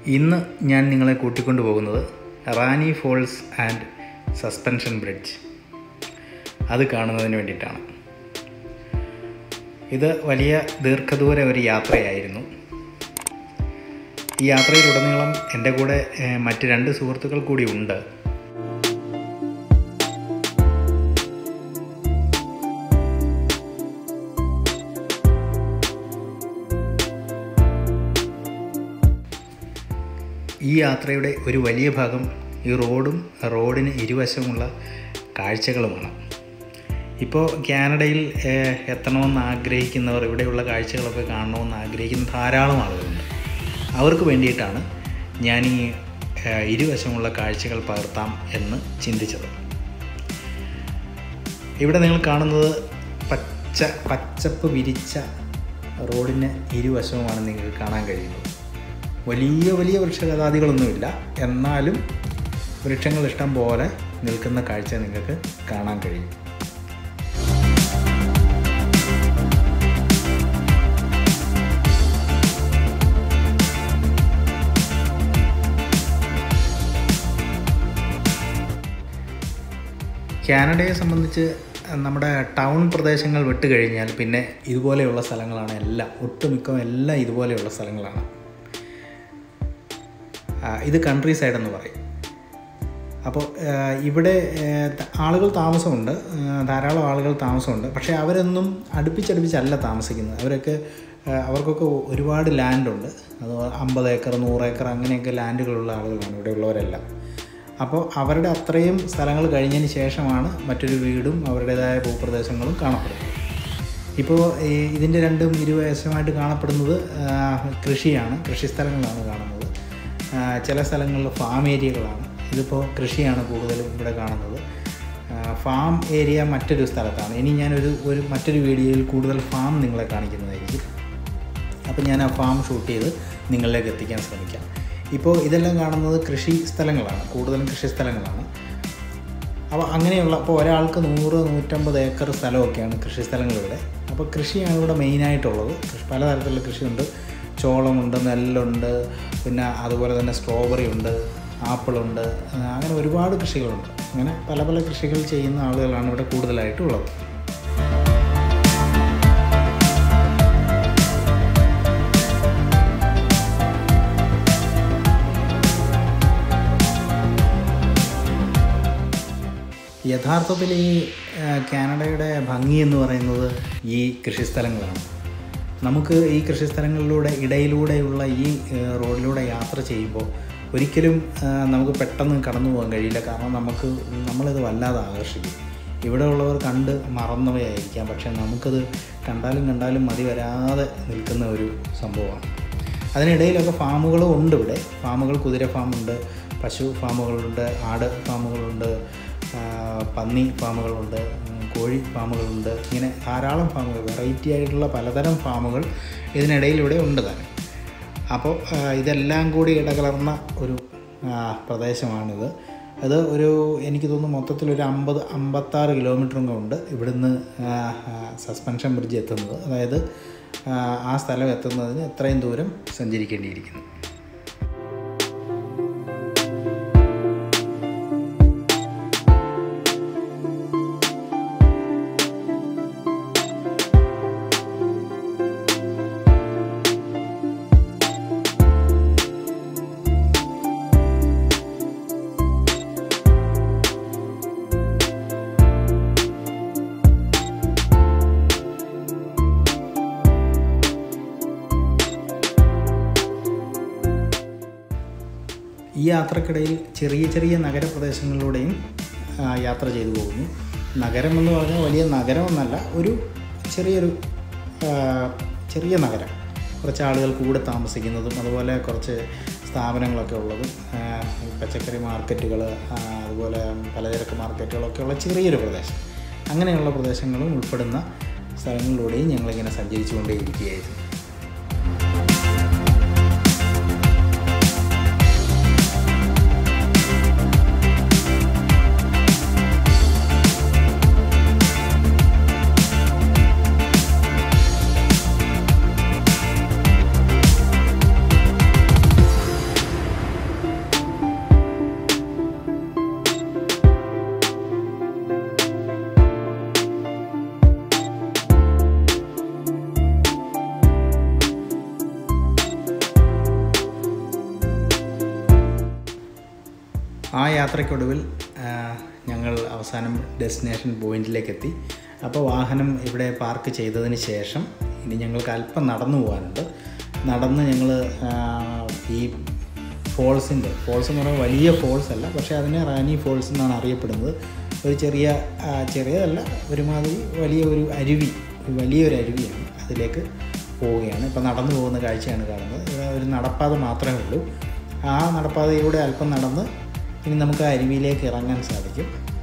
ഇന്ന് ഞാൻ നിങ്ങളെ കൂട്ടിക്കൊണ്ടു പോകുന്നത് Rani falls and suspension bridge അത് കാണുന്നതിന് വേണ്ടിയിട്ടാണ് ഇത് വലിയ ദീർഘദൂര ഒരു യാത്രയായിരുന്നു ഈ യാത്രയിലുടനീളം എൻ്റെ കൂടെ ഏഹ്, മറ്റ് രണ്ട് സുഹൃത്തുക്കൾ കൂടി ഉണ്ട് ഈ യാത്രയുടെ ഒരു വലിയ ഭാഗം ഈ റോഡും റോഡിന് ഇരുവശമുള്ള കാഴ്ചകളുമാണ് ഇപ്പോൾ കാനഡയിൽ ഏഹ്, എത്തണമെന്ന് ആഗ്രഹിക്കുന്നവർ ഇവിടെയുള്ള കാഴ്ചകളൊക്കെ കാണണമെന്ന് ആഗ്രഹിക്കുന്ന ധാരാളം ആളുകളുണ്ട് അവർക്ക് വേണ്ടിയിട്ടാണ് ഞാൻ ഈ ഏഹ്, ഇരുവശമുള്ള കാഴ്ചകൾ പകർത്താം എന്ന് ചിന്തിച്ചത് ഇവിടെ നിങ്ങൾ കാണുന്നത് പച്ച പച്ചപ്പ് വിരിച്ച റോഡിന് ഇരുവശവുമാണ് നിങ്ങൾക്ക് കാണാൻ കഴിയുന്നത് വലിയ വലിയ വൃക്ഷലതാദികളൊന്നുമില്ല എന്നാലും വൃക്ഷങ്ങൾ ഇഷ്ടം പോലെ നിൽക്കുന്ന കാഴ്ച നിങ്ങൾക്ക് കാണാൻ കഴിയും കാനഡയെ സംബന്ധിച്ച് നമ്മുടെ ടൗൺ പ്രദേശങ്ങൾ വിട്ടുകഴിഞ്ഞാൽ പിന്നെ ഇതുപോലെയുള്ള സ്ഥലങ്ങളാണ് എല്ലാം ഒട്ടുമിക്ക എല്ലാം ഇതുപോലെയുള്ള സ്ഥലങ്ങളാണ് ആ, ഇത് കൺട്രി സൈഡ് എന്ന് പറയും അപ്പോൾ ആ, ഇവിടെ ആ, ത- ആളുകൾ താമസമുണ്ട് ആ, ധാരാളം ആളുകൾ താമസമുണ്ട് പക്ഷേ അവരൊന്നും അടുപ്പിച്ചടുപ്പിച്ചല്ല താമസിക്കുന്നത് അവരൊക്കെ ആ, അവർക്കൊക്കെ ഒരുപാട് ലാൻഡുണ്ട് അത് അമ്പത് ഏക്കർ നൂറ് ഏക്കർ അങ്ങനെയൊക്കെ ലാൻഡുകളുള്ള ആളുകളാണ് ഇവിടെ ഉള്ളവരെല്ലാം അപ്പോൾ അവരുടെ അത്രയും സ്ഥലങ്ങൾ കഴിഞ്ഞതിന് ശേഷമാണ് മറ്റൊരു വീടും അവരുടേതായ ഭൂപ്രദേശങ്ങളും കാണപ്പെടുന്നത് ഇപ്പോൾ ഈ ഇതിൻ്റെ രണ്ടും ഇരുവശമായിട്ട് കാണപ്പെടുന്നത് ആ, കൃഷിയാണ് കൃഷിസ്ഥലങ്ങളാണ് കാണുന്നത് ആ, ചില സ്ഥലങ്ങളിൽ ഫാം ഏരിയകളാണ് ഇതിപ്പോൾ കൃഷിയാണ് കൂടുതലും ഇവിടെ കാണുന്നത് ആ, ഫാം ഏരിയ മറ്റൊരു സ്ഥലത്താണ് ഇനി ഞാനൊരു ഒരു മറ്റൊരു വീഡിയോയിൽ കൂടുതൽ ഫാം നിങ്ങളെ കാണിക്കുന്നതായിരിക്കും അപ്പോൾ ഞാൻ ആ ഫാം ഷൂട്ട് ചെയ്ത് നിങ്ങളിലേക്ക് എത്തിക്കാൻ ശ്രമിക്കാം ഇപ്പോൾ ഇതെല്ലാം കാണുന്നത് കൃഷി സ്ഥലങ്ങളാണ് കൂടുതലും കൃഷി സ്ഥലങ്ങളാണ് അപ്പോൾ അങ്ങനെയുള്ള അപ്പോൾ ഒരാൾക്ക് നൂറ് നൂറ്റമ്പത് ഏക്കർ സ്ഥലമൊക്കെയാണ് കൃഷി സ്ഥലങ്ങളിവിടെ അപ്പോൾ കൃഷിയാണ് ഇവിടെ മെയിനായിട്ടുള്ളത് കൃഷി പലതരത്തിലുള്ള കൃഷിയുണ്ട് ചോളമുണ്ട് നെല്ലുണ്ട് പിന്നെ അതുപോലെ തന്നെ സ്ട്രോബെറി ഉണ്ട് ആപ്പിളുണ്ട് ആ, അങ്ങനെ ഒരുപാട് കൃഷികളുണ്ട് അങ്ങനെ പല പല കൃഷികൾ ചെയ്യുന്ന ആളുകളാണ് ഇവിടെ കൂടുതലായിട്ടുള്ളത് യഥാർത്ഥത്തിൽ ഈ ആ, കാനഡയുടെ ഭംഗി എന്ന് പറയുന്നത് ഈ കൃഷിസ്ഥലങ്ങളാണ് നമുക്ക് ഈ കൃഷിസ്ഥലങ്ങളിലൂടെ ഇടയിലൂടെയുള്ള ഈ ആ, റോഡിലൂടെ യാത്ര ചെയ്യുമ്പോൾ ഒരിക്കലും ആ, നമുക്ക് പെട്ടെന്ന് കടന്നു പോകാൻ കഴിയില്ല കാരണം നമുക്ക് നമ്മളിത് വല്ലാതെ ആകർഷിക്കും ഇവിടെ ഉള്ളവർ കണ്ട് മറന്നവയായിരിക്കാം പക്ഷേ നമുക്കത് കണ്ടാലും കണ്ടാലും മതി വരാതെ നിൽക്കുന്ന ഒരു സംഭവമാണ് അതിനിടയിലൊക്കെ ഫാമുകളും ഉണ്ട് ഇവിടെ ഫാമുകൾ കുതിര ഫാമുണ്ട് പശു ഫാമുകളുണ്ട് ആട് ഫാമുകളുണ്ട് ആ, പന്നി ഫാമുകളുണ്ട് ഉം, കോഴി ഫാമുകളുണ്ട് ഇങ്ങനെ ധാരാളം ഫാമുകൾ വെറൈറ്റി ആയിട്ടുള്ള പലതരം ഫാമുകൾ ഇതിനിടയിൽ ഇവിടെ ഉണ്ട് തന്നെ അപ്പോൾ ആ, ഇതെല്ലാം കൂടി ഇടകലർന്ന ഒരു ആ, പ്രദേശമാണിത് അത് ഒരു എനിക്ക് തോന്നുന്നു മൊത്തത്തിൽ ഒരു അമ്പത് അമ്പത്താറ് കിലോമീറ്ററും കൊണ്ട് ഇവിടുന്ന് ആ, ആ, സസ്പെൻഷൻ ബ്രിഡ്ജ് എത്തുന്നത് അതായത് ആ, ആ സ്ഥലം എത്തുന്നതിന് എത്രയും ദൂരം സഞ്ചരിക്കേണ്ടിയിരിക്കുന്നു ഈ യാത്രക്കിടയിൽ ചെറിയ ചെറിയ നഗരപ്രദേശങ്ങളിലൂടെയും ആ, യാത്ര ചെയ്തു പോകുന്നു നഗരം എന്ന് പറഞ്ഞാൽ വലിയ നഗരമൊന്നല്ല ഒരു ചെറിയൊരു ആ, ചെറിയ നഗരം കുറച്ച് ആളുകൾ കൂടെ താമസിക്കുന്നതും അതുപോലെ കുറച്ച് സ്ഥാപനങ്ങളൊക്കെ ഉള്ളതും ആ, പച്ചക്കറി മാർക്കറ്റുകൾ അതുപോലെ പലചരക്ക് മാർക്കറ്റുകളൊക്കെ ഉള്ള ചെറിയൊരു പ്രദേശം അങ്ങനെയുള്ള പ്രദേശങ്ങളും ഉൾപ്പെടുന്ന സ്ഥലങ്ങളിലൂടെയും ഞങ്ങളിങ്ങനെ സഞ്ചരിച്ചു കൊണ്ടേയിരിക്കുകയായിരുന്നു യാത്രയ്ക്കൊടുവിൽ ആ, ഞങ്ങൾ അവസാനം ഡെസ്റ്റിനേഷൻ പോയിന്റിലേക്ക് എത്തി അപ്പോൾ വാഹനം ഇവിടെ പാർക്ക് ചെയ്തതിന് ശേഷം ഇനി ഞങ്ങൾക്ക് അല്പം നടന്നു പോകാനുണ്ട് നടന്ന് ഞങ്ങൾ ഈ ഫോൾസിൻ്റെ ഫോൾസ് എന്ന് പറയുമ്പോൾ വലിയ ഫോൾസ് അല്ല പക്ഷേ അതിനെ റാനി ഫോൾസ് എന്നാണ് അറിയപ്പെടുന്നത് ഒരു ചെറിയ ആ, ചെറിയതല്ല ഒരുമാതിരി വലിയ ഒരു അരുവി ഒരു വലിയൊരു അരുവിയാണ് അതിലേക്ക് പോവുകയാണ് ഇപ്പോൾ നടന്നു പോകുന്ന കാഴ്ചയാണ് കാണുന്നത് ഇവിടെ ഒരു നടപ്പാത മാത്രമേ ഉള്ളൂ ആ നടപ്പാതയിലൂടെ അല്പം നടന്ന് ഇനി നമുക്ക് ആ അരുവിയിലേക്ക് ഇറങ്ങാൻ സാധിക്കും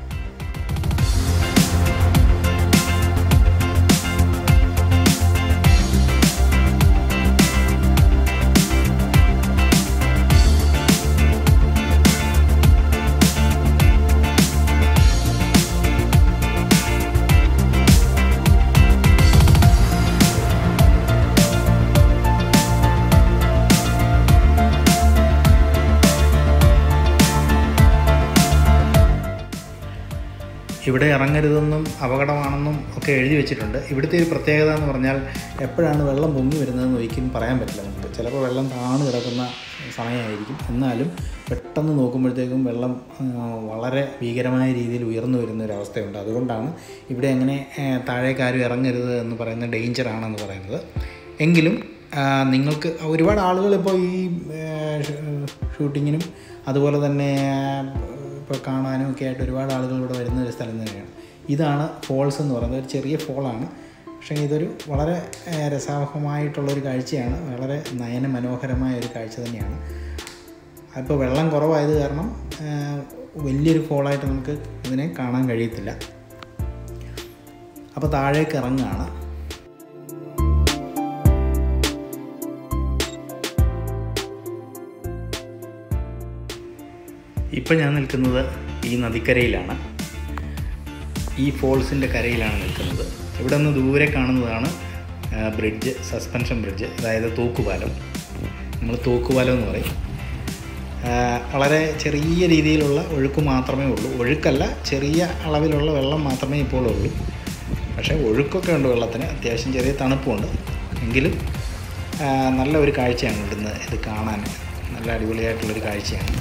ഇവിടെ ഇറങ്ങരുതെന്നും അപകടമാണെന്നും ഒക്കെ എഴുതി വെച്ചിട്ടുണ്ട് ഇവിടുത്തെ ഒരു പ്രത്യേകത എന്ന് പറഞ്ഞാൽ എപ്പോഴാണ് വെള്ളം പൊങ്ങി വരുന്നതെന്ന് ഒരിക്കലും പറയാൻ പറ്റില്ല നമുക്ക് ചിലപ്പോൾ വെള്ളം താണു കിടക്കുന്ന സമയമായിരിക്കും എന്നാലും പെട്ടെന്ന് നോക്കുമ്പോഴത്തേക്കും വെള്ളം ആ, വളരെ ഭീകരമായ രീതിയിൽ ഉയർന്നു വരുന്ന ഒരു അവസ്ഥയുണ്ട് അതുകൊണ്ടാണ് ഇവിടെ എങ്ങനെ ആ, താഴേക്ക് ആരും ഇറങ്ങരുത് എന്ന് പറയുന്ന ഡേഞ്ചറാണെന്ന് പറയുന്നത് എങ്കിലും ആ, നിങ്ങൾക്ക് ഒരുപാട് ആളുകൾ ഇപ്പോൾ ഈ ആ, ഷൂ- ഷൂട്ടിങ്ങിനും അതുപോലെ തന്നെ ഇപ്പോൾ കാണാനും ഒക്കെ ആയിട്ട് ഒരുപാട് ആളുകൾ ഇവിടെ വരുന്ന ഒരു സ്ഥലം തന്നെയാണ് ഇതാണ് ഫോൾസ് എന്ന് പറയുന്നത് ഒരു ചെറിയ ഫോളാണ് പക്ഷേ ഇതൊരു വളരെ ഏഹ്, രസാവഹമായിട്ടുള്ളൊരു കാഴ്ചയാണ് വളരെ നയന മനോഹരമായ ഒരു കാഴ്ച തന്നെയാണ് അപ്പോൾ വെള്ളം കുറവായത് കാരണം ഏഹ്, വലിയൊരു ഫോളായിട്ട് നമുക്ക് ഇതിനെ കാണാൻ കഴിയത്തില്ല അപ്പോൾ താഴേക്ക് ഇറങ്ങുകയാണ് ഇപ്പം ഞാൻ നിൽക്കുന്നത് ഈ നദിക്കരയിലാണ് ഈ ഫോൾസിൻ്റെ കരയിലാണ് നിൽക്കുന്നത് ഇവിടെ നിന്ന് ദൂരെ കാണുന്നതാണ് ആ, ബ്രിഡ്ജ് സസ്പെൻഷൻ ബ്രിഡ്ജ് അതായത് തൂക്കുപാലം നമ്മൾ തൂക്കുപാലം എന്ന് പറയും ആ, വളരെ ചെറിയ രീതിയിലുള്ള ഒഴുക്ക് മാത്രമേ ഉള്ളൂ ഒഴുക്കല്ല ചെറിയ അളവിലുള്ള വെള്ളം മാത്രമേ ഇപ്പോൾ ഉള്ളൂ പക്ഷേ ഒഴുക്കൊക്കെ ഉണ്ട് വെള്ളത്തിന് അത്യാവശ്യം ചെറിയ തണുപ്പുണ്ട് എങ്കിലും ആ, നല്ല ഒരു കാഴ്ചയാണ് ഇവിടുന്ന് ഇത് കാണാൻ നല്ല അടിപൊളിയായിട്ടുള്ളൊരു കാഴ്ചയാണ്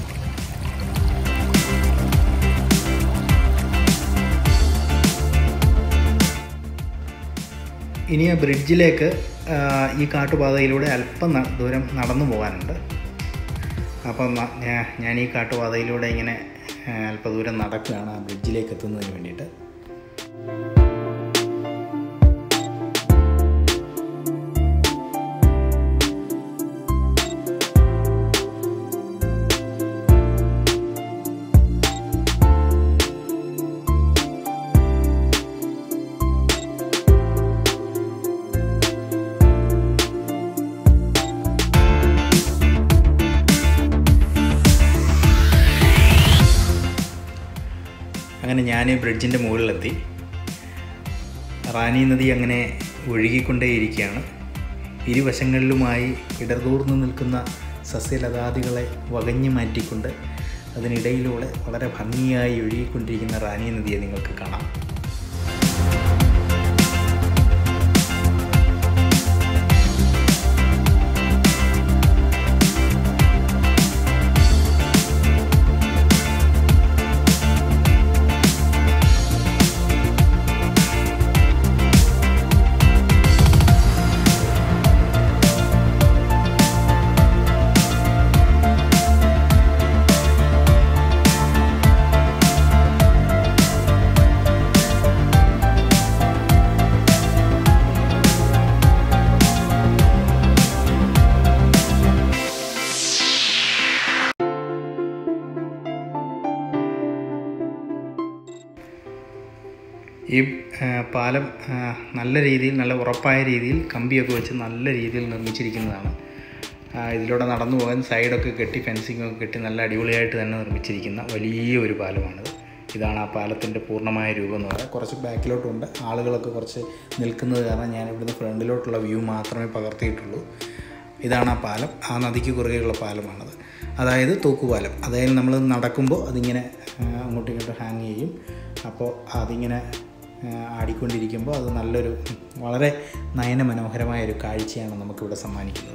ഇനി ആ ബ്രിഡ്ജിലേക്ക് ആ, ഈ കാട്ടുപാതയിലൂടെ അല്പം ന- ദൂരം നടന്നു പോകാനുണ്ട് അപ്പം ന- ഞാ- ഞാൻ ഈ കാട്ടുപാതയിലൂടെ ഇങ്ങനെ ആ, അല്പ ദൂരം നടക്കുകയാണ് ആ ബ്രിഡ്ജിലേക്ക് എത്തുന്നതിന് വേണ്ടിയിട്ട് അങ്ങനെ ഞാൻ ഈ ബ്രിഡ്ജിൻ്റെ മുകളിലെത്തി റാണി നദി അങ്ങനെ ഒഴുകിക്കൊണ്ടേയിരിക്കുകയാണ് ഇരുവശങ്ങളിലുമായി ഇടതൂർന്നു നിൽക്കുന്ന സസ്യലതാദികളെ വകഞ്ഞു മാറ്റിക്കൊണ്ട് അതിനിടയിലൂടെ വളരെ ഭംഗിയായി ഒഴുകിക്കൊണ്ടിരിക്കുന്ന റാണി നദിയെ നിങ്ങൾക്ക് കാണാം ഈ ആ, പാലം ആ, നല്ല രീതിയിൽ നല്ല ഉറപ്പായ രീതിയിൽ കമ്പിയൊക്കെ വെച്ച് നല്ല രീതിയിൽ നിർമ്മിച്ചിരിക്കുന്നതാണ് ആ, ഇതിലൂടെ നടന്നു പോകാൻ സൈഡൊക്കെ കെട്ടി ഫെൻസിങ് ഒക്കെ കെട്ടി നല്ല അടിപൊളിയായിട്ട് തന്നെ നിർമ്മിച്ചിരിക്കുന്ന വലിയ ഒരു പാലമാണിത് ഇതാണ് ആ പാലത്തിൻ്റെ പൂർണ്ണമായ രൂപം എന്ന് പറയുന്നത് കുറച്ച് ബാക്കിലോട്ടുണ്ട് ആളുകളൊക്കെ കുറച്ച് നിൽക്കുന്നത് കാരണം ഞാൻ ഇവിടുന്ന് ഫ്രണ്ടിലോട്ടുള്ള വ്യൂ മാത്രമേ പകർത്തിയിട്ടുള്ളൂ ഇതാണ് ആ പാലം ആ നദിക്ക് കുറുകെയുള്ള പാലമാണത് അതായത് തൂക്കുപാലം അതായത് നമ്മൾ നടക്കുമ്പോൾ അതിങ്ങനെ ആ, അങ്ങോട്ടും ഇങ്ങോട്ടും ഹാങ് ചെയ്യും അപ്പോൾ അതിങ്ങനെ ആ, ആടിക്കൊണ്ടിരിക്കുമ്പോൾ അത് നല്ലൊരു വളരെ നയനമനോഹരമായ ഒരു കാഴ്ചയാണ് നമുക്കിവിടെ സമ്മാനിക്കുന്നത്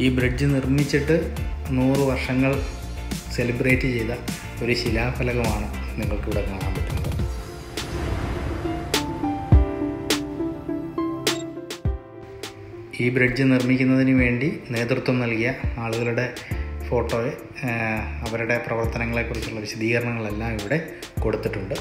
ഈ ബ്രിഡ്ജ് നിർമ്മിച്ചിട്ട് നൂറ് വർഷങ്ങൾ സെലിബ്രേറ്റ് ചെയ്ത ഒരു ശിലാഫലകമാണ് നിങ്ങൾക്കിവിടെ കാണാൻ പറ്റുന്നത് ഈ ബ്രിഡ്ജ് നിർമ്മിക്കുന്നതിന് വേണ്ടി നേതൃത്വം നൽകിയ ആളുകളുടെ ഫോട്ടോ അവരുടെ പ്രവർത്തനങ്ങളെക്കുറിച്ചുള്ള വിശദീകരണങ്ങളെല്ലാം ഇവിടെ കൊടുത്തിട്ടുണ്ട്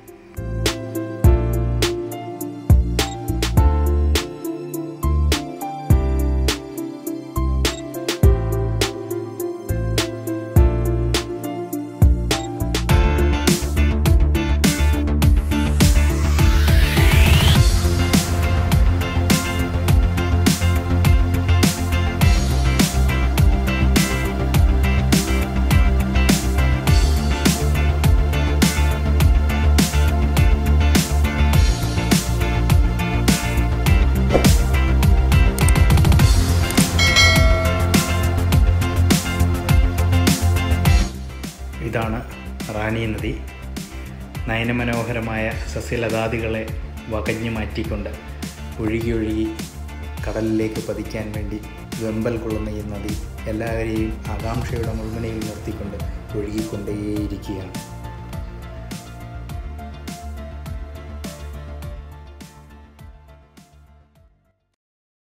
ഇതാണ് റാണി നദി നയനമനോഹരമായ സസ്യലതാദികളെ വകഞ്ഞു മാറ്റിക്കൊണ്ട് ഒഴുകി ഒഴുകി കടലിലേക്ക് പതിക്കാൻ വേണ്ടി വെമ്പൽ കൊള്ളുന്ന ഈ നദി എല്ലാവരെയും ആകാംക്ഷയുടെ മുൾമുനയിൽ നിർത്തിക്കൊണ്ട് ഒഴുകിക്കൊണ്ടേയിരിക്കുകയാണ്